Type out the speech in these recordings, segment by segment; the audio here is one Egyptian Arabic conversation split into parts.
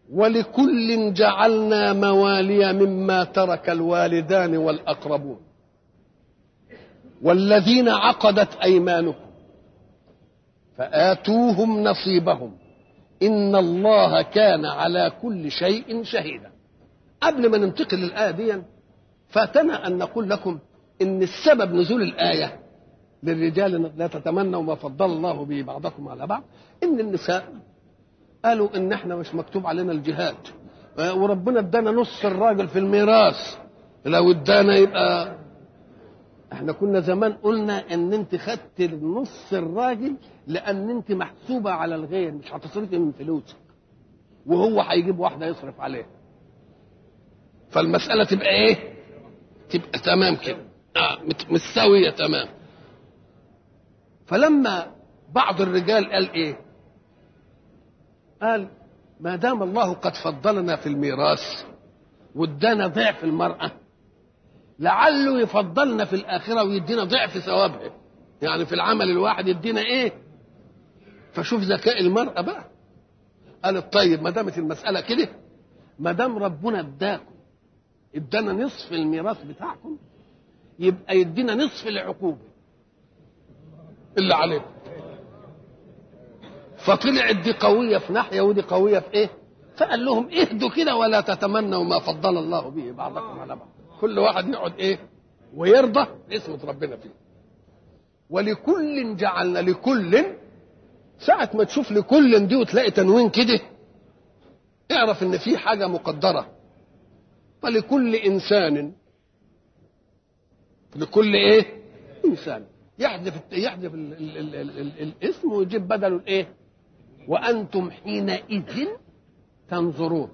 ولكل جعلنا موالي مما ترك الوالدان والأقربون والذين عقدت أيمانكم فآتوهم نصيبهم إن الله كان على كل شيء شهيدا قبل ما ننتقل للآية دي فاتنا أن نقول لكم إن السبب نزول الآية للرجال لا تتمنوا ما فضل الله به بعضكم على بعض إن النساء قالوا إن إحنا مش مكتوب علينا الجهاد وربنا ادانا نص الراجل في الميراث لو ادانا يبقى احنا كنا زمان قلنا ان انت خدت نص الراجل لان انت محسوبه على الغير مش هتصرفي من فلوسك وهو هيجيب واحده يصرف عليها فالمساله تبقى ايه تبقى تمام كده آه متساويه تمام فلما بعض الرجال قال ايه قال ما دام الله قد فضلنا في الميراث وادانا ضعف المراه لعله يفضلنا في الآخرة ويدينا ضعف ثوابها يعني في العمل الواحد يدينا إيه فشوف ذكاء المرأة بقى قالت طيب ما دامت المسألة كده ما دام ربنا اداكم ادانا نصف الميراث بتاعكم يبقى يدينا نصف العقوبة اللي عليكم فطلعت دي قوية في ناحية ودي قوية في ايه فقال لهم اهدوا كده ولا تتمنوا ما فضل الله به بعضكم على بعض كل واحد يقعد ايه ويرضى اسمة ربنا فيه ولكل جعلنا لكل ساعة ما تشوف لكل دي وتلاقي تنوين كده اعرف ان في حاجة مقدرة فلكل انسان لكل ايه انسان يحذف يحذف ال ال ال ال ال الاسم ويجيب بدله الايه وانتم حينئذ تنظرون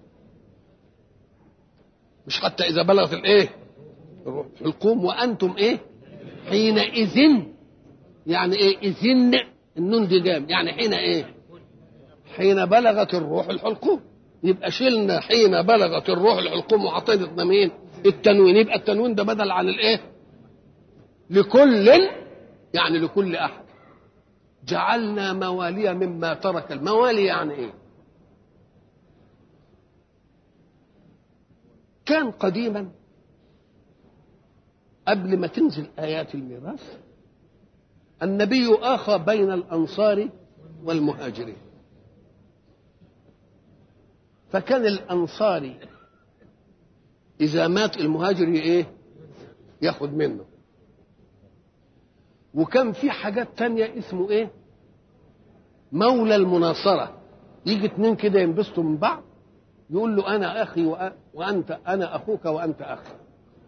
مش حتى اذا بلغت الايه القوم وانتم ايه حينئذ يعني ايه اذن النون دي جام يعني حين ايه حين بلغت الروح الحلقوم يبقى شلنا حين بلغت الروح الحلقوم وعطينا مين التنوين يبقى التنوين ده بدل عن الايه لكل يعني لكل احد جعلنا موالي مما ترك الموالي يعني ايه كان قديما قبل ما تنزل ايات الميراث النبي اخى بين الانصار والمهاجرين فكان الانصاري اذا مات المهاجر ايه ياخد منه وكان في حاجات تانية اسمه ايه مولى المناصرة يجي اتنين كده ينبسطوا من بعض يقول له انا اخي وانت انا اخوك وانت اخي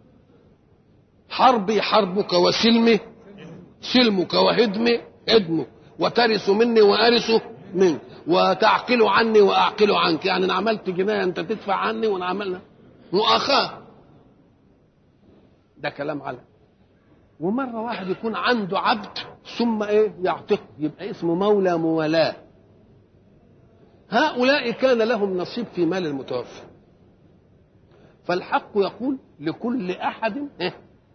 حربي حربك وسلمي سلمك وهدمي هدمك وترث مني وارث منك وتعقل عني واعقل عنك يعني انا عملت جنايه انت تدفع عني وانا عملنا مؤاخاه ده كلام على ومره واحد يكون عنده عبد ثم ايه يعتق يبقى اسمه مولى موالاه هؤلاء كان لهم نصيب في مال المتوفى فالحق يقول لكل احد إيه؟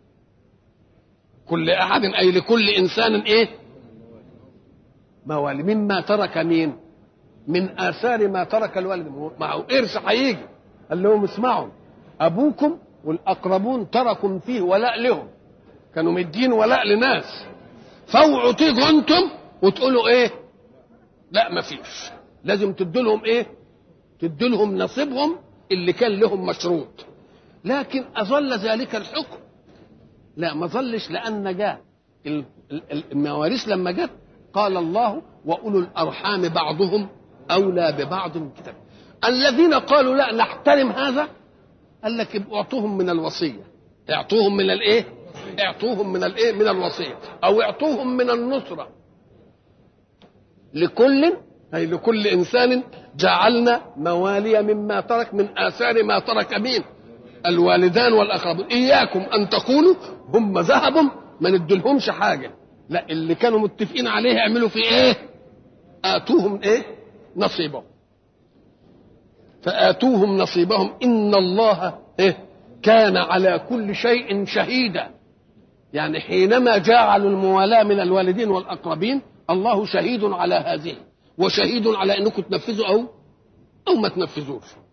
كل احد اي لكل انسان ايه موالي مما ترك مين من اثار ما ترك الوالد معه ارث هيجي قال لهم اسمعوا ابوكم والاقربون تركوا فيه ولاء لهم كانوا مدين ولاء لناس فاوعوا تيجوا انتم وتقولوا ايه لا مفيش لازم تدوا لهم ايه تدوا لهم نصيبهم اللي كان لهم مشروط لكن اظل ذلك الحكم لا ما ظلش لان جاء المواريث لما جت قال الله واولو الارحام بعضهم اولى ببعض من كتاب الذين قالوا لا نحترم هذا قال لك اعطوهم من الوصيه اعطوهم من الايه اعطوهم من الايه من الوصيه او اعطوهم من النصره لكل اي لكل انسان جعلنا موالي مما ترك من اثار ما ترك مين الوالدان والاقربون اياكم ان تقولوا هم ذهبوا ما ندلهمش حاجه لا اللي كانوا متفقين عليه اعملوا في ايه اتوهم ايه نصيبهم فاتوهم نصيبهم ان الله إيه؟ كان على كل شيء شهيدا يعني حينما جعلوا الموالاه من الوالدين والاقربين الله شهيد على هذه وشهيد على انكم تنفذوا او او ما تنفذوش